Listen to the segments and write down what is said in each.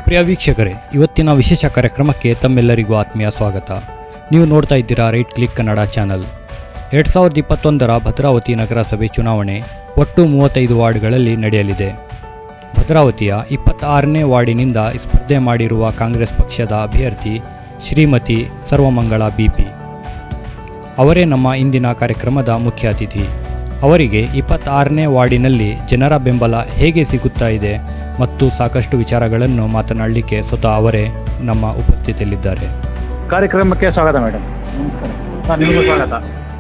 ಪ್ರಿಯ ವೀಕ್ಷಕರೇ ಇವತ್ತಿನ ವಿಶೇಷ ಕಾರ್ಯಕ್ರಮಕ್ಕೆ ತಮ್ಮೆಲ್ಲರಿಗೂ ಆತ್ಮೀಯ ಸ್ವಾಗತ ನೀವು ನೋಡ್ತಾ ಇದ್ದೀರಾ ರೈಟ್ ಕ್ಲಿಕ್ ಕನ್ನಡ ಚಾನಲ್ ಎರಡು ಸಾವಿರದ ಇಪ್ಪತ್ತೊಂದರ ಭದ್ರಾವತಿ ನಗರಸಭೆ ಚುನಾವಣೆ ಒಟ್ಟು ಮೂವತ್ತೈದು ವಾರ್ಡ್ಗಳಲ್ಲಿ ನಡೆಯಲಿದೆ ಭದ್ರಾವತಿಯ ಇಪ್ಪತ್ತಾರನೇ ವಾರ್ಡಿನಿಂದ ಸ್ಪರ್ಧೆ ಮಾಡಿರುವ ಕಾಂಗ್ರೆಸ್ ಪಕ್ಷದ ಅಭ್ಯರ್ಥಿ ಶ್ರೀಮತಿ ಸರ್ವಮಂಗಳ ಬಿಪಿ ಅವರೇ ನಮ್ಮ ಇಂದಿನ ಕಾರ್ಯಕ್ರಮದ ಮುಖ್ಯ ಅತಿಥಿ ಅವರಿಗೆ ಇಪ್ಪತ್ತಾರನೇ ವಾರ್ಡಿನಲ್ಲಿ ಜನರ ಬೆಂಬಲ ಹೇಗೆ ಸಿಗುತ್ತಾ ಇದೆ ಮತ್ತು ಸಾಕಷ್ಟು ವಿಚಾರಗಳನ್ನು ಮಾತನಾಡಲಿಕ್ಕೆ ಸ್ವತಃ ಅವರೇ ನಮ್ಮ ಉಪಸ್ಥಿತಿಯಲ್ಲಿದ್ದಾರೆ ಕಾರ್ಯಕ್ರಮಕ್ಕೆ ಸ್ವಾಗತ ಮೇಡಮ್ ಹಾಂ ನಿಮಗೂ ಸ್ವಾಗತ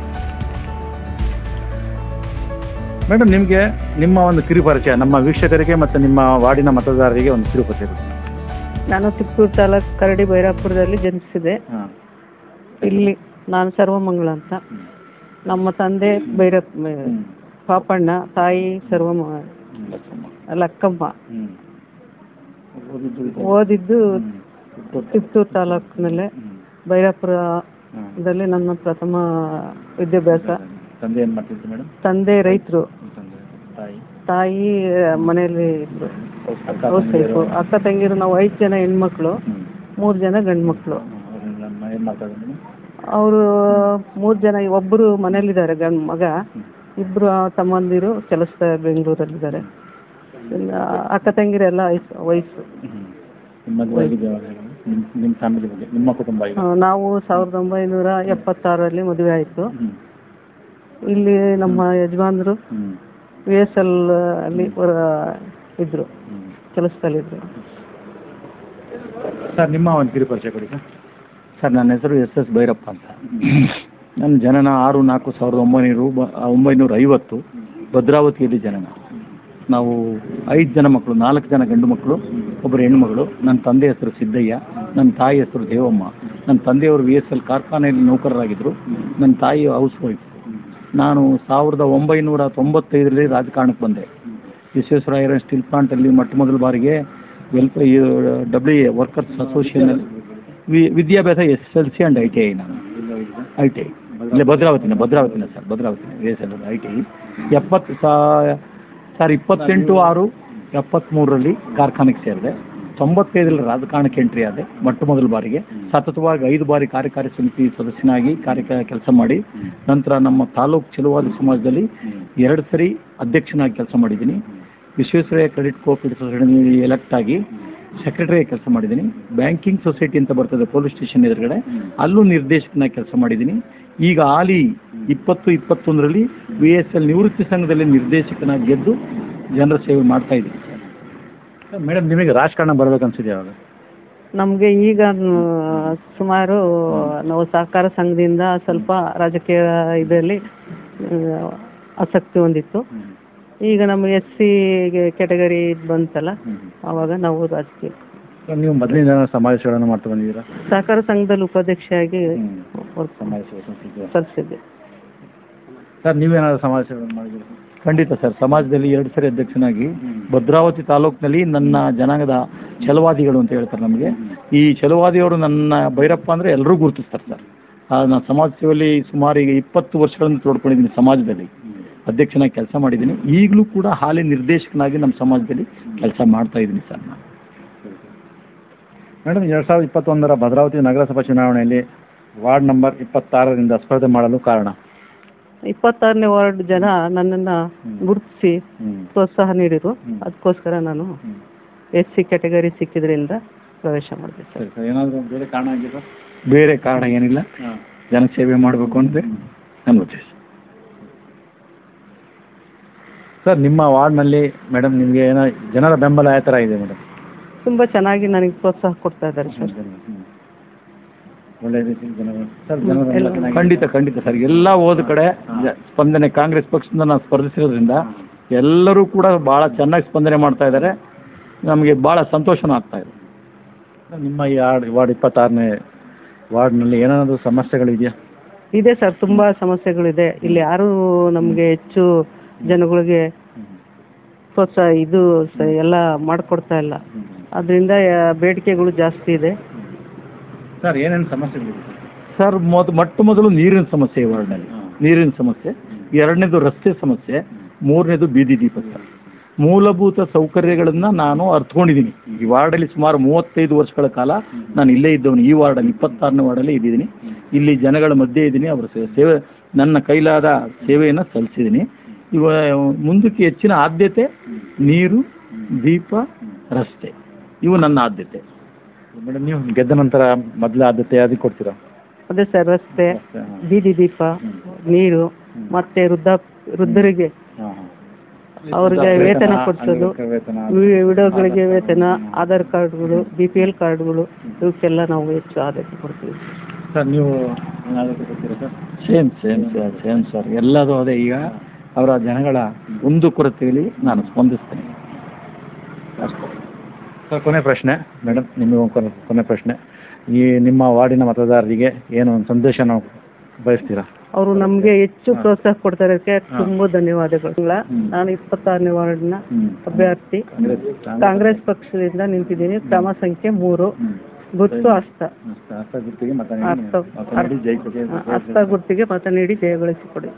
ಮೇಡಮ್ ನಿಮಗೆ ನಿಮ್ಮ ಒಂದು ಕಿರು ಪರಿಚಯ ನಮ್ಮ ವೀಕ್ಷಕರಿಗೆ ಮತ್ತು ನಿಮ್ಮ ವಾರ್ಡಿನ ಮತದಾರರಿಗೆ ಒಂದು ಕಿರು ಪರಿಚಯ ಕೊಡಿ. ನಾನು ತಿಪ್ಪೂರು ತಾಲೂಕು ಕರಡಿ ಬೈರಾಪುರದಲ್ಲಿ ಜನಿಸಿದೆ ಹಾಂ ಇಲ್ಲಿ ನಾನು ಸರ್ವಮಂಗಳ ಅಂತ ನಮ್ಮ ತಂದೆ ಭೈರಪ್ ಪಾಪಣ್ಣ ತಾಯಿ ಸರ್ವಮ ಲಕ್ಕಮ್ಮ ಹ್ಮ್. ಓದಿದ್ದು ತಿಪ್ಪೂರು ತಾಲೂಕಿನಲ್ಲೇ ಬೈರಾಪುರದಲ್ಲಿ ನನ್ನ ಪ್ರಥಮ ವಿದ್ಯಾಭ್ಯಾಸ ತಂದೆ ಏನ್ ಮಾಡ್ತಿದ್ರು ಮೇಡಮ್ ತಂದೆ ರೈತರು ತಂದೆ ತಾಯಿ ತಾಯಿ ಮನೆಯಲ್ಲಿ ಇದ್ರು ಅಕ್ಕ ಹೌಸ್ ವೈಫು. ಅಕ್ಕ ತಂಗಿರು ನಾವು ಐದು ಜನ ಹೆಣ್ಮಕ್ಳು ಹ್ಮ್. ಮೂರು ಜನ ಗಂಡು ಮಕ್ಳು ಅವ್ರನ್ನೆಲ್ಲ ಏನ್ ಮಾಡ್ತಾ ಇದ್ರು ಮೇಡಮ್ ಅವರು ಮೂರ್ ಜನ ಒಬ್ಬರು ಮನೇಲಿದ್ದಾರೆ ಗಂಡ್ ಮಗ ಇಬ್ರು ತಮ್ಮಂದಿರು ಕೆಲಸ ಬೆಂಗಳೂರಲ್ಲಿದ್ದಾರೆ ಇನ್ನ ಅಕ್ಕ ತಂಗಿರೆಲ್ಲ ವಯಸ್ಸು ವಯಸ್ಸು ನಿಮ್ಮ ಮದುವೆ ಆಗಿದೆ ಯಾವಾಗ ಮೇಡಮ್? ನಿಮ್ ನಿಮ್ಮ ಫ್ಯಾಮಿಲಿ ಬಗ್ಗೆ ನಿಮ್ಮ ಕುಟುಂಬ ಈಗ ಆ, ನಾವು ಸಾವಿರದ ಒಂಬೈನೂರ ಎಪ್ಪತ್ತಾರರಲ್ಲಿ ಮದುವೆ ಆಯ್ತು ಹ್ಮ್. ಇಲ್ಲಿ ನಮ್ಮ ಯಜಮಾನ್ರು ಹ್ಮ್. ವಿ ಎಸ್ ಎಲ್ ಅಲ್ಲಿ ಹೊರ- ಇದ್ರು ಹ್ಮ್. ಕೆಲಸದಲ್ಲಿದ್ರು ಸರ್ ನಿಮ್ಮ ಒಂದು ಕಿರು ಪರಿಚಯ ಕೊಡಿ ಸರ್ ಸರ್ ನನ್ನ ಹೆಸರು ಎಸ್ ಎಸ್ ಭೈರಪ್ಪ ಅಂತ ನನ್ನ ಜನನ ಆರು ನಾಲ್ಕು ಸಾವಿರದ ಒಂಬೈನೂರು ಬ- ಒಂಬೈನೂರ ಐವತ್ತು ಭದ್ರಾವತಿಯಲ್ಲಿ ಜನನ ನಾವು ಐದು ಜನ ಮಕ್ಕಳು ನಾಲ್ಕು ಜನ ಗಂಡು ಮಕ್ಕಳು ಒಬ್ಬರು ಹೆಣ್ಣುಮಗಳು ನನ್ನ ತಂದೆ ಹೆಸರು ಸಿದ್ದಯ್ಯ ನನ್ನ ತಾಯಿ ಹೆಸರು ದೇವಮ್ಮ ನನ್ನ ತಂದೆಯವರು ವಿ ಎಸ್ ಎಲ್ ಕಾರ್ಖಾನೆಯಲ್ಲಿ ನೌಕರರಾಗಿದ್ದರು ನನ್ನ ತಾಯಿ ಹೌಸ್ ವೈಫ್ ನಾನು ಸಾವಿರದ ಒಂಬೈನೂರ ತೊಂಬತ್ತೈದರಲ್ಲಿ ರಾಜಕಾರಣಕ್ಕೆ ಬಂದೆ ವಿಶ್ವೇಶ್ವರಯ್ಯರ ಸ್ಟೀಲ್ ಪ್ಲಾಂಟ್ ಅಲ್ಲಿ ಮೊಟ್ಟ ಮೊದಲ ಬಾರಿಗೆ welfare W A workers association ವಿದ್ಯಾಭ್ಯಾಸ S L C and I T I ನಾನು ಐ ಟಿ ಐ ಇಲ್ಲೇ ಭದ್ರಾವತಿನ ಭದ್ರಾವತಿನ ಸರ್ ಭದ್ರಾವತಿನ V S L I T I ಎಪ್ಪತ್ತು ಸರ್ ಇಪ್ಪತ್ತೆಂಟು ಆರು ಎಪ್ಪತ್ತ್ಮೂರರಲ್ಲಿ ಕಾರ್ಖಾನೆಗೆ ಸೇರಿದೆ ತೊಂಬತ್ತೈದರಲ್ಲಿ ರಾಜಕಾರಣಕ್ಕೆ ಎಂಟ್ರಿ ಆದೆ ಮೊಟ್ಟ ಮೊದಲ ಬಾರಿಗೆ ಸತತವಾಗಿ ಐದು ಬಾರಿ ಕಾರ್ಯಕಾರಿ ಸಮಿತಿ ಸದಸ್ಯನಾಗಿ ಕಾರ್ಯ ಕೆಲಸ ಮಾಡಿ ನಂತರ ನಮ್ಮ ತಾಲೂಕು ಚೆಲುವಾದಿ ಸಮಾಜದಲ್ಲಿ ಎರಡು ಸರಿ ಅಧ್ಯಕ್ಷನಾಗಿ ಕೆಲಸ ಮಾಡಿದ್ದೀನಿ Visvesvaraya credit cooperative society elect ಆಗಿ ಸೆಕ್ರೆಟರಿ ಕೆಲಸ ಮಾಡಿದ್ದೀನಿ ಬ್ಯಾಂಕಿಂಗ್ ಸೊಸೈಟಿ ಅಂತ ಬರ್ತದೆ ಪೊಲೀಸ್ ಸ್ಟೇಷನ್ ಎದುರುಗಡೆ ಅಲ್ಲೂ ನಿರ್ದೇಶಕನಾಗಿ ಕೆಲಸ ಮಾಡಿದ್ದೀನಿ ಈಗ ಹಾಲಿ ಇಪ್ಪತ್ತು ಇಪ್ಪತ್ತೊಂದರಲ್ಲಿ ವಿ ಎಸ್ ಎಲ್ ನಿವೃತ್ತಿ ಸಂಘದಲ್ಲಿ ನಿರ್ದೇಶಕನಾಗಿ ಗೆದ್ದು ಜನರ ಸೇವೆ ಮಾಡ್ತಾ ಇದ್ದೀನಿ ಮೇಡಮ್ ನಿಮಗೆ ರಾಜಕಾರಣ ಬರ್ಬೇಕನ್ಸಿದೆ ಯಾವಾಗ ನಮ್ಗೆ ಈಗ ನ- ಸುಮಾರು ನಾವು ಸಹಕಾರ ಸಂಘದಿಂದ ಸ್ವಲ್ಪ ರಾಜಕೀಯ ಇದರಲ್ಲಿ ಆ, ಆಸಕ್ತಿ ಹೊಂದಿತ್ತು ಈಗ ನಮ್ಮ ಎಸ್ ಸಿ ಕೆಟಗರಿ ಬಂತಲ್ಲ ಅವಾಗ ನಾವು ರಾಜಕೀಯ ನೀವು ಮೊದಲಿನ ಸಮಾಜ ಸೇವೆಯನ್ನು ಮಾಡ್ತಾ ಬಂದಿದ್ದೀರಾ ಸಹಕಾರ ಸಂಘದಲ್ಲಿ ಉಪಾಧ್ಯಕ್ಷೆಯಾಗಿ work ಸಮಾಜ ಸೇವೆ ಸಂಸ್ಥೆ ಸಲ್ಲಿಸಿದ್ದೆ ಸರ್ ನೀವೇನಾದ್ರು ಸಮಾಜ ಸೇವೆ ಮಾಡಿದ್ದೀರಾ ಖಂಡಿತ ಸರ್ ಸಮಾಜದಲ್ಲಿ ಎರಡು ಸರಿ ಅಧ್ಯಕ್ಷನಾಗಿ ಭದ್ರಾವತಿ ತಾಲೂಕಿನಲ್ಲಿ ನನ್ನ ಜನಾಂಗದ ಛಲವಾದಿಗಳು ಅಂತ ಹೇಳ್ತಾರೆ ನಮಗೆ ಈ ಛಲವಾದಿಯವರು ನನ್ನ ಭೈರಪ್ಪ ಅಂದ್ರೆ ಎಲ್ಲರೂ ಗುರುತಿಸ್ತಾರೆ ಸರ್ ಆ, ನಾನು ಸಮಾಜ ಸೇವೆಯಲ್ಲಿ ಸುಮಾರು ಈಗ ಇಪ್ಪತ್ತು ವರ್ಷಗಳಿಂದ ತೋಡ್ಕೊಂಡಿದ್ದೀನಿ ಸಮಾಜದಲ್ಲಿ ಅಧ್ಯಕ್ಷನಾಗಿ ಕೆಲಸ ಮಾಡಿದ್ದೀನಿ ಈಗಲೂ ಕೂಡ ಹಾಲಿ ನಿರ್ದೇಶಕನಾಗಿ ನಮ್ಮ ಸಮಾಜದಲ್ಲಿ ಕೆಲಸ ಮಾಡ್ತಾ ಇದ್ದೀನಿ ಸರ್ ನಾನು ಮೇಡಮ್ ಎರಡ್ ಸಾವಿರದ ಇಪ್ಪತ್ತೊಂದರ ಭದ್ರಾವತಿ ನಗರಸಭಾ ಚುನಾವಣೆಯಲ್ಲಿ ವಾರ್ಡ್ ನಂಬರ್ ಇಪ್ಪತ್ತಾರರಿಂದ ಸ್ಪರ್ಧೆ ಮಾಡಲು ಕಾರಣ ಇಪ್ಪತ್ತಾರನೇ ವಾರ್ಡ್ ಜನ ನನ್ನನ್ನ ಗುರುತಿಸಿ ಪ್ರೋತ್ಸಾಹ ನೀಡಿರು ಅದಕ್ಕೋಸ್ಕರ ನಾನು ಎಸ್ ಸಿ ಕೆಟಗರಿ ಸಿಕ್ಕಿದ್ರಿಂದ ಪ್ರವೇಶ ಮಾಡಿದೆ ಸರ್ ಸರಿ ಸರ್ ಏನಾದರೂ ಬೇರೆ ಕಾರಣ ಆಗಿಲ್ಲ ಬೇರೆ ಕಾರಣ ಏನಿಲ್ಲ ಜನಕ್ಕೆ ಸೇವೆ ಮಾಡಬೇಕು ಅಂದ್ರೆ ನನ್ನ ಉದ್ದೇಶ ಸರ್ ನಿಮ್ಮ ವಾರ್ಡ್ನಲ್ಲಿ ಮೇಡಮ್ ನಿಮ್ಗೆ ಏನೋ ಜನರ ಬೆಂಬಲ ಯಾವ ಥರ ಇದೆ ಮೇಡಮ್ ತುಂಬಾ ಚೆನ್ನಾಗಿ ನನಗೆ ಪ್ರೋತ್ಸಾಹ ಕೊಡ್ತಾ ಇದ್ದಾರೆ ಸರ್ ಒಳ್ಳೆ ರೀತಿ ಸರ್ ಖಂಡಿತ ಖಂಡಿತ ಸರ್ ಎಲ್ಲ ಹೋದ ಕಡೆ ಜ- ಸ್ಪಂದನೆ ಕಾಂಗ್ರೆಸ್ ಪಕ್ಷದಿಂದ ನಾನು ಸ್ಪರ್ಧಿಸಿರೋದ್ರಿಂದ ಎಲ್ಲರೂ ಕೂಡ ಬಹಳ ಚೆನ್ನಾಗಿ ಸ್ಪಂದನೆ ಮಾಡ್ತಾ ಇದ್ದಾರೆ ನಮಗೆ ಬಹಳ ಸಂತೋಷನೂ ಆಗ್ತಾ ಇದೆ ನಿಮ್ಮ ಈ ವಾರ್ಡ್ ವಾರ್ಡ್ ಇಪ್ಪತ್ತಾರನೇ ವಾರ್ಡ್ನಲ್ಲಿ ಏನಾದರೂ ಸಮಸ್ಯೆಗಳಿದೆಯಾ ಇದೆ ಸರ್ ತುಂಬಾ ಸಮಸ್ಯೆಗಳಿದೆ ಇಲ್ಲಿ ಯಾರು ನಮ್ಗೆ ಹೆಚ್ಚು ಜನಗಳಿಗೆ ಪ್ರೋತ್ಸಾಹ ಇದು ಸ- ಎಲ್ಲ ಮಾಡ್ಕೊಡ್ತಾ ಇಲ್ಲ ಅದರಿಂದ ಬೇಡಿಕೆಗಳು ಜಾಸ್ತಿ ಇದೆ ಸರ್ ಏನೇನು ಸಮಸ್ಯೆಗಳಿದೆ ಸರ್ ಮೊದ್ ಮೊಟ್ಟ ಮೊದಲು ನೀರಿನ ಸಮಸ್ಯೆ ಈ ವಾರ್ಡ್ನಲ್ಲಿ ನೀರಿನ ಸಮಸ್ಯೆ ಎರಡನೇದು ರಸ್ತೆ ಸಮಸ್ಯೆ ಮೂರನೇದು ಬೀದಿ ದೀಪ ಸರ್ ಮೂಲಭೂತ ಸೌಕರ್ಯಗಳನ್ನ ನಾನು ಅರ್ಥಕೊಂಡಿದ್ದೀನಿ ಈ ವಾರ್ಡಲ್ಲಿ ಸುಮಾರು ಮೂವತ್ತೈದು ವರ್ಷಗಳ ಕಾಲ ನಾನು ಇಲ್ಲೇ ಇದ್ದವನು ಈ ವಾರ್ಡಲ್ಲಿ ಇಪ್ಪತ್ತಾರನೇ ವಾರ್ಡಲ್ಲಿ ಇದ್ದೀನಿ ಇಲ್ಲಿ ಜನಗಳ ಮಧ್ಯೆ ಇದ್ದೀನಿ ಅವರ ಸೇ- ಸೇವೆ ನನ್ನ ಕೈಲಾದ ಸೇವೆಯನ್ನ ಸಲ್ಲಿಸಿದ್ದೀನಿ ಇವ ಮುಂದಕ್ಕೆ ಹೆಚ್ಚಿನ ಆದ್ಯತೆ ನೀರು ದೀಪ ರಸ್ತೆ ಇವು ನನ್ನ ಆದ್ಯತೆ ಮೇಡಮ್ ನೀವು ಗೆದ್ದ ನಂತರ ಮೊದಲ ಆದ್ಯತೆ ಯಾವ್ದಕ್ಕೆ ಕೊಡ್ತೀರಾ ಅದೇ ಸರ್ ರಸ್ತೆ ಬೀದಿ ದೀಪ ನೀರು ಮತ್ತೆ ವೃದ್ಧ ವೃದ್ಧರಿಗೆ ಅವ್ರಿಗೆ ವೇತನ ಕೊಡ್ಸೋದು ವಿ- ವಿಡೋಗಳಿಗೆ ವೇತನ ಆಧಾರ್ ಕಾರ್ಡ್ಗಳು ಬಿ ಪಿ ಎಲ್ ಕಾರ್ಡ್ಗಳು ಇವಕ್ಕೆಲ್ಲ ನಾವು ಹೆಚ್ಚು ಆದ್ಯತೆ ಕೊಡ್ತೀವಿ ಸರ್ ನೀವು same same sir same sir ಎಲ್ಲದೂ ಅದೇ ಈಗ ಅವರ ಜನಗಳ ಒಂದು ಕೊರತೆಯಲ್ಲಿ ನಾನು ಸ್ಪಂದಿಸ್ತೇನೆ ಸರ್ ಕೊನೆ ಪ್ರಶ್ನೆ ಮೇಡಮ್ ನಿಮಗೆ ಒಂದು ಕೊನೆ ಕೊನೆ ಪ್ರಶ್ನೆ ಈ ನಿಮ್ಮ ವಾರ್ಡಿನ ಮತದಾರರಿಗೆ ಏನು ಒಂದು ಸಂದೇಶ ನಾವು ಬಯಸ್ತೀರಾ ಅವರು ನಮ್ಗೆ ಹೆಚ್ಚು ಪ್ರೋತ್ಸಾಹ ಕೊಡ್ತಾರೆ ಅದಕ್ಕೆ ತುಂಬಾ ಧನ್ಯವಾದಗಳು ನಾನು ಇಪ್ಪತ್ತಾರನೇ ವಾರ್ಡ್ನ ಅಭ್ಯರ್ಥಿ ಕಾಂಗ್ರೆಸ್ ಪಕ್ಷದಿಂದ ನಿಂತಿದ್ದೀನಿ ಕ್ರಮ ಸಂಖ್ಯೆ ಮೂರು ಗುರ್ತು ಹಸ್ತ ಅರ್ಥ ಹಸ್ತ ಗುರ್ತಿಗೆ ಮತ ನೀಡಿ ಜಯಗಳಿಸಿಕೊಡಿ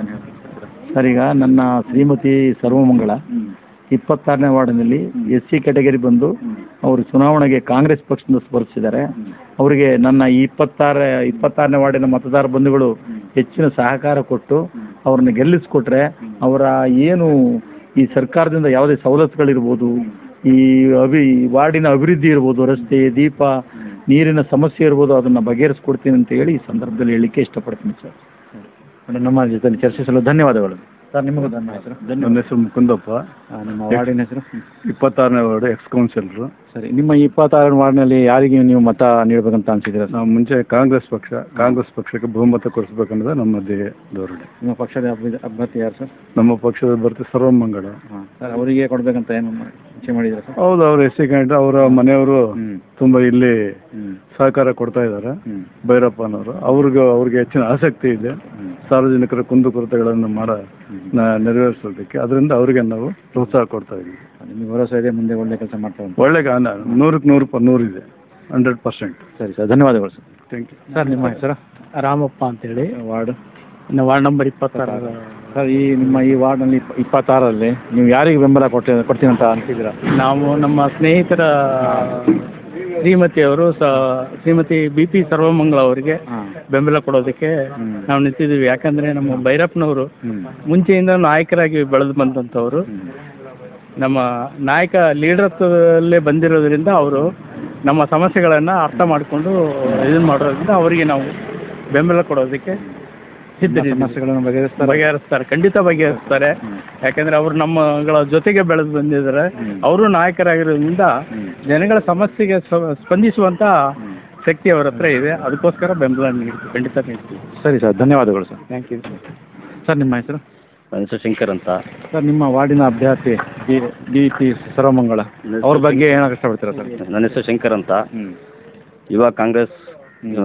ಸರ್ ಈಗ ನನ್ನ ಶ್ರೀಮತಿ ಸರ್ವಮಂಗಳ ಇಪ್ಪತ್ತಾರನೇ ವಾರ್ಡಿನಲ್ಲಿ ಎಸ್ ಸಿ ಕ್ಯಾಟಗರಿ ಬಂದು ಅವರು ಚುನಾವಣೆಗೆ ಕಾಂಗ್ರೆಸ್ ಪಕ್ಷದಿಂದ ಸ್ಪರ್ಧಿಸಿದ್ದಾರೆ ಅವರಿಗೆ ನನ್ನ ಈ ಇಪ್ಪತ್ತಾರ ಇಪ್ಪತ್ತಾರನೇ ವಾರ್ಡಿನ ಮತದಾರ ಬಂಧುಗಳು ಹೆಚ್ಚಿನ ಸಹಕಾರ ಕೊಟ್ಟು ಅವ್ರನ್ನ ಗೆಲ್ಲಿಸ್ಕೊಟ್ರೆ ಅವರ ಏನು ಈ ಸರ್ಕಾರದಿಂದ ಯಾವುದೇ ಸವಲತ್ತುಗಳಿರ್ಬೋದು ಈ ಅಭಿ ವಾರ್ಡಿನ ಅಭಿವೃದ್ಧಿ ಇರ್ಬೋದು ರಸ್ತೆ ದೀಪ ನೀರಿನ ಸಮಸ್ಯೆ ಇರ್ಬೋದು ಅದನ್ನ ಬಗೆಹರಿಸ್ಕೊಡ್ತೀನಿ ಅಂತ ಹೇಳಿ ಈ ಸಂದರ್ಭದಲ್ಲಿ ಹೇಳಿಕ್ಕೆ ಇಷ್ಟಪಡ್ತೀನಿ ಸರ್ ಮೇಡಮ್, ನಮ್ಮ ಜೊತೆ ಚರ್ಚಿಸಲು ಧನ್ಯವಾದಗಳು ಸರ್ ನಿಮಗೂ ಧನ್ಯವಾದ ನನ್ನ ಹೆಸರು ಮುಕುಂದಪ್ಪ ನಿಮ್ಮ ವಾರ್ಡಿನ ಹೆಸರು ಇಪ್ಪತ್ತಾರನೇ ವಾರ್ಡ್ ಎಕ್ಸ್ ಕೌನ್ಸಿಲರ್ ಸರಿ ನಿಮ್ಮ ಇಪ್ಪತ್ತಾರು ವಾರ್ಡ್ನಲ್ಲಿ ಯಾರಿಗೆ ನೀವು ಮತ ನೀಡಬೇಕಂತ ಅನ್ಸಿದ್ದೀರಾ ಸರ್ ನಾವು ಮುಂಚೆ ಕಾಂಗ್ರೆಸ್ ಪಕ್ಷ ಕಾಂಗ್ರೆಸ್ ಪಕ್ಷಕ್ಕೆ ಬಹುಮತ ಕೊಡಿಸ್ಬೇಕನ್ನೋದು ನಮ್ಮ ಧ್ಯೇಯ ಧೋರಣೆ ನಿಮ್ಮ ಪಕ್ಷದ ಅಭ್ಯ- ಅಭ್ಯರ್ಥಿ ಯಾರು ಸರ್ ನಮ್ಮ ಪಕ್ಷದ ಬರ್ತಿ ಸರ್ವಮಂಗಳ ಸರ್ ಅವರಿಗೆ ಕೊಡ್ಬೇಕಂತ ಏನು ಇಚ್ಛೆ ಮಾಡಿದ್ದೀರಾ ಸರ್ ಹೌದು ಅವ್ರ ಎಸ್ ಸಿ ಕ್ಯಾಂಡಿಡೇಟ್ ಅವರ ಮನೆಯವರು ತುಂಬಾ ಇಲ್ಲಿ ಸಹಕಾರ ಕೊಡ್ತಾ ಇದ್ದಾರೆ ಭೈರಪ್ಪನವರು ಅವ್ರಿಗೆ ಅವ್ರಿಗೆ ಹೆಚ್ಚಿನ ಆಸಕ್ತಿ ಇದೆ ಸಾರ್ವಜನಿಕರ ಕುಂದುಕೊರತೆಗಳನ್ನು ಮಾಡ ನ- ನೆರವೇರಿಸೋದಕ್ಕೆ ಅದರಿಂದ ಅವರಿಗೆ ನಾವು ಪ್ರೋತ್ಸಾಹ ಕೊಡ್ತಾ ಇದ್ದೀವಿ ನಿಮಗೆ ಭರವಸೆ ಇದೆ ಮುಂದೆ ಒಳ್ಳೆ ಕೆಲಸ ಮಾಡ್ತಾ ಉಂಟು ಒಳ್ಳೆ ಗಾನ ನೂರಕ್ಕೆ ನೂರು ಪ- ನೂರಿದೆ ಹಂಡ್ರೆಡ್ ಪರ್ಸೆಂಟ್ ಸರಿ ಸರ್ ಧನ್ಯವಾದಗಳು ಸರ್ ಥ್ಯಾಂಕ್ ಯು ಸರ್ ನಿಮ್ಮ ಹೆಸರು ರಾಮಪ್ಪ ಅಂತೇಳಿ ವಾರ್ಡ್ ವಾರ್ಡ್ ನಂಬರ್ ಇಪ್ಪತ್ತಾರ ಸರ್ ಈ ನಿಮ್ಮ ಈ ವಾರ್ಡ್ನಲ್ಲಿ ಇಪ್ಪ- ಇಪ್ಪತ್ತಾರರಲ್ಲಿ ನೀವು ಯಾರಿಗೆ ಬೆಂಬಲ ಕೊಡ್ತೀರ ಕೊಡ್ತೀನಿ ಅಂತ ಅನ್ಸಿದ್ದೀರಾ ನಾವು ನಮ್ಮ ಸ್ನೇಹಿತರ ಶ್ರೀಮತಿ ಅವರು ಶ್ರೀಮತಿ ಬಿ ಪಿ ಸರ್ವಮಂಗಳ ಅವರಿಗೆ ಬೆಂಬಲ ಕೊಡೋದಕ್ಕೆ ನಾವು ನಿಂತಿದ್ದೀವಿ ಯಾಕಂದ್ರೆ ನಮ್ಮ ಭೈರಪ್ಪನವರು ಮುಂಚೆಯಿಂದ ನಾಯಕರಾಗಿ ಬೆಳೆದು ಬಂದಂತವರು ನಮ್ಮ ನಾಯಕ ಲೀಡರ್ತ್ವದಲ್ಲೇ ಬಂದಿರೋದ್ರಿಂದ ಅವರು ನಮ್ಮ ಸಮಸ್ಯೆಗಳನ್ನ ಅರ್ಥ ಮಾಡಿಕೊಂಡು ಇದನ್ನ ಮಾಡೋದ್ರಿಂದ ಅವರಿಗೆ ನಾವು ಬೆಂಬಲ ಕೊಡೋದಕ್ಕೆ ಸಿದ್ಧರಿದ್ದೀವಿ ಸಮಸ್ಯೆಗಳನ್ನು ಬಗೆಹರಿಸ್ತಾರೆ ಬಗೆಹರಿಸ್ತಾರೆ ಖಂಡಿತ ಬಗೆಹರಿಸ್ತಾರೆ ಯಾಕಂದ್ರೆ ಅವ್ರು ನಮ್ಮಗಳ ಜೊತೆಗೆ ಬೆಳೆದು ಬಂದಿದ್ದಾರೆ ಅವರು ನಾಯಕರಾಗಿರೋದ್ರಿಂದ ಜನಗಳ ಸಮಸ್ಯೆಗೆ ಸ್ಪ- ಸ್ಪಂದಿಸುವಂತ ಶಕ್ತಿ ಅವರ ಹತ್ರ ಇದೆ ಅದಕ್ಕೋಸ್ಕರ ಬೆಂಬಲ ನೀಡ್ತೀವಿ ಖಂಡಿತ ನೀಡ್ತೀವಿ ಸರಿ ಸರ್ ಧನ್ಯವಾದಗಳು ಸರ್ ಥ್ಯಾಂಕ್ ಯು ಸರ್ ನಿಮ್ಮ ಹೆಸರು ನನ್ನ ಹೆಸರು ಶಂಕರ್ ಅಂತ ಸರ್ ನಿಮ್ಮ ವಾರ್ಡಿನ ಅಭ್ಯರ್ಥಿ ಡಿ ಪಿ ಸರ್ವಮಂಗಳ ಅವ್ರ ಬಗ್ಗೆ ಏನಾಗ ಇಷ್ಟಪಡ್ತೀರಾ ಸರ್ ನನ್ನ ಹೆಸರು ಶಂಕರ್ ಅಂತ ಯುವ ಕಾಂಗ್ರೆಸ್ ಆ,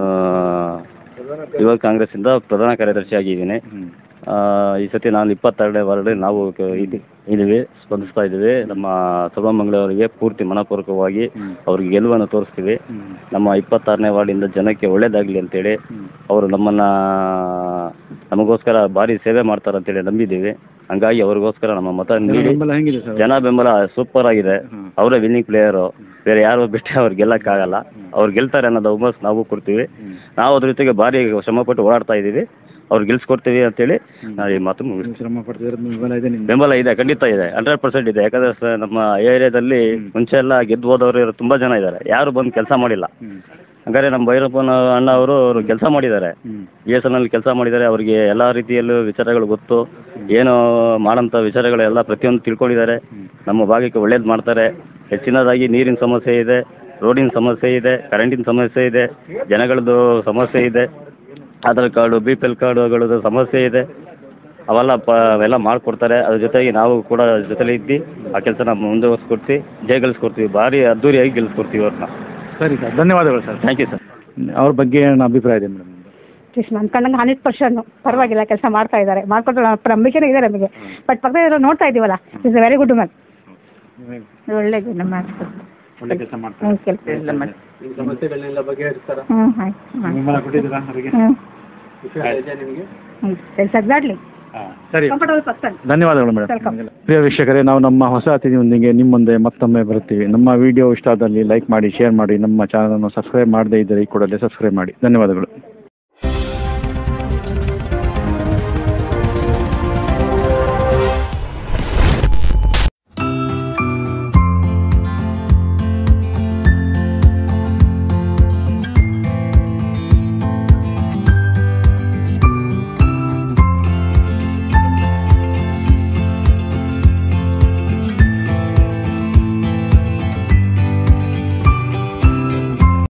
ಯುವ ಕಾಂಗ್ರೆಸ್ ಇಂದ ಪ್ರಧಾನ ಕಾರ್ಯದರ್ಶಿ ಆಗಿದ್ದೀನಿ ಆ, ಈ ಸತಿ ನಾನು ಇಪ್ಪತ್ತೆರಡನೇ ವಾರ್ಡ್ ನಾವು ಕ- ಇದ್- ಇದೀವಿ ಸ್ಪಂದಿಸ್ತಾ ಇದ್ದೀವಿ ನಮ್ಮ ಸರ್ವಮಂಗಳ ಅವರಿಗೆ ಪೂರ್ತಿ ಮನಪೂರ್ವಕವಾಗಿ ಅವ್ರಿಗೆ ಗೆಲುವನ್ನು ತೋರಿಸ್ತೀವಿ ನಮ್ಮ ಇಪ್ಪತ್ತಾರನೇ ವಾರ್ಡಿಂದ ಜನಕ್ಕೆ ಒಳ್ಳೇದಾಗ್ಲಿ ಅಂತೇಳಿ ಅವರು ನಮ್ಮನ್ನ ನಮಗೋಸ್ಕರ ಭಾರಿ ಸೇವೆ ಮಾಡ್ತಾರೆ ಅಂತೇಳಿ ನಂಬಿದ್ದೀವಿ ಹಂಗಾಗಿ ಅವ್ರಿಗೋಸ್ಕರ ನಮ್ಮ ಮತ ನೀಡಿ ಬೆಂಬಲ ಹೆಂಗಿದೆ ಸರ್ ಜನ ಬೆಂಬಲ ಸೂಪರ್ ಆಗಿದೆ ಅವರೇ ವಿನ್ನಿಂಗ್ ಪ್ಲೇಯರ್ ಬೇರೆ ಯಾರು ಬಿಟ್ಟರೆ ಅವ್ರು ಗೆಲ್ಲಕ್ಕಾಗಲ್ಲ ಅವ್ರು ಗೆಲ್ತಾರೆ ಅನ್ನೋದು ಹುಮ್ಮಸ್ ನಾವು ಕೊಡ್ತೀವಿ ನಾವು ಅದ್ರ ಜೊತೆಗೆ ಭಾರಿ ಶ್ರಮ ಪಟ್ಟು ಓಡಾಡ್ತಾ ಇದೀವಿ ಅವ್ರು ಗೆಲ್ಸ್ಕೊಡ್ತೀವಿ ಅಂತೇಳಿ ನಾವು ಈ ಮಾತು ಮುಗಿಸ್ತೀವಿ ಶ್ರಮ ಪಡ್ತಿದ್ರೆ ಬೆಂಬಲ ಇದೆ ನಿಮ್ಗೆ ಬೆಂಬಲ ಇದೆ ಖಂಡಿತ ಇದೆ ಹಂಡ್ರೆಡ್ ಪರ್ಸೆಂಟ್ ಇದೆ ಯಾಕಂದ್ರೆ ಸ- ನಮ್ಮ ಏರಿಯಾದಲ್ಲಿ ಮುಂಚೆ ಎಲ್ಲ ಗೆದ್ದು ಹೋದವರು ತುಂಬಾ ಜನ ಇದ್ದಾರೆ ಯಾರು ಬಂದು ಕೆಲಸ ಮಾಡಿಲ್ಲ ಹಂಗಾರೆ ನಮ್ಮ ಭೈರಪ್ಪನ ಅಣ್ಣ ಅವರು ಅವರು ಕೆಲಸ ಮಾಡಿದ್ದಾರೆ ಬಿ ಎಸ್ ಎನ್ ಕೆಲಸ ಮಾಡಿದ್ದಾರೆ ಅವರಿಗೆ ಎಲ್ಲಾ ರೀತಿಯಲ್ಲೂ ವಿಚಾರಗಳು ಗೊತ್ತು ಏನು ಮಾಡಂತ ವಿಚಾರಗಳೆಲ್ಲ ಪ್ರತಿಯೊಂದು ತಿಳ್ಕೊಂಡಿದ್ದಾರೆ ನಮ್ಮ ಭಾಗಕ್ಕೆ ಒಳ್ಳೇದ್ ಮಾಡ್ತಾರೆ ಹೆಚ್ಚಿನದಾಗಿ ನೀರಿನ ಸಮಸ್ಯೆ ಇದೆ ರೋಡಿನ ಸಮಸ್ಯೆ ಇದೆ ಕರೆಂಟಿನ ಸಮಸ್ಯೆ ಇದೆ ಜನಗಳದ್ದು ಸಮಸ್ಯೆ ಇದೆ Aadhaar card B P L ಕಾರ್ಡುಗಳದ್ದು ಸಮಸ್ಯೆ ಇದೆ ಅವೆಲ್ಲ ಪ ಅವೆಲ್ಲ ಮಾಡ್ಕೊಡ್ತಾರೆ ಅದ್ರ ಜೊತೆಗೆ ನಾವು ಕೂಡ ಜೊತೆಲಿ ಇದ್ದು ಆ ಕೆಲಸನ ಮುಂದುವರ್ಸ್ಕೊಡ್ತೀವಿ ಜಯಗಳಿಸ್ಕೊಡ್ತೀವಿ ಭಾರಿ ಅದ್ದೂರಿಯಾಗಿ ಗೆಲ್ಸ್ಕೊಡ್ತೀವಿ ಅವ್ರನ್ನ ಸರಿ ಸರ್ ಧನ್ಯವಾದಗಳು ಸರ್ ಥ್ಯಾಂಕ್ ಯು ಸರ್ ಅವ್ರ ಬಗ್ಗೆ ಏನು ಅಭಿಪ್ರಾಯ ಇದೆ ಮೇಡಮ್ ಕೃಷ್ಣ ಅನ್ಕೊಂಡಂಗೆ ಹಂಡ್ರೆಡ್ ಪರ್ಸೆಂಟ್ ಪರವಾಗಿಲ್ಲ ಕೆಲಸ ಮಾಡ್ತಾ ಇದ್ದಾರೆ ಮಾಡ್ಕೊಟ್ಟು ನಂಬಿಕೆನೇ ಇದೆ ನಮಗೆ ಬಟ್ ಪಕ್ಕದ ನೋಡ್ತಾ ಇದೀವಲ್ಲ ಇಸ್ ವೆರಿ ಗುಡ್ ಮ್ಯಾನ್ ಒಳ್ಳೆ ಗುಣ ಮಾಡ್ತಾರೆ ಒಳ್ಳೆ ಕೆಲಸ ಮಾಡ್ತಾರೆ ಹ್ಮ್ ಕೆಲಸ ಎಲ್ಲ ಮಾಡಿ ಸಮಸ್ಯೆಗಳನ್ನೆಲ್ಲ ಬಗೆಹರಿಸ್ತಾರ ಹ್ಮ್ ಆಯ್ತು ಮಾಡಿ ಬೆಂಬಲ ಕೊಟ್ಟಿದ್ದೀರಾ ಅವರಿಗೆ ಹ್ಮ್ ವಿಶ್ವಾಸ ಇದೆ ನಿಮಗೆ ಕೆಲಸ ಎಕ್ಸಾಕ್ಟ್ಲಿ ಸರಿ ಕಂಫರ್ಟಬಲ್ ಪರ್ಸನ್ ಧನ್ಯವಾದಗಳು ಮೇಡಮ್ ಪ್ರಿಯ ವೀಕ್ಷಕರೇ ನಾವು ನಮ್ಮ ಹೊಸ ಅತಿಥಿಯೊಂದಿಗೆ ನಿಮ್ಮ ಮುಂದೆ ಮತ್ತೊಮ್ಮೆ ಬರುತ್ತೀವಿ ನಮ್ಮ ವಿಡಿಯೋ ಇಷ್ಟ ಆದಲ್ಲಿ ಲೈಕ್ ಮಾಡಿ ಶೇರ್ ಮಾಡಿ ನಮ್ಮ ಚಾನಲ್ ಅನ್ನು ಸಬ್ಸ್ಕ್ರೈಬ್ ಮಾಡದೇ ಇದ್ದರೆ ಈ ಕೂಡಲೇ ಸಬ್ಸ್ಕ್ರೈಬ್ ಮಾಡಿ ಧನ್ಯವಾದಗಳು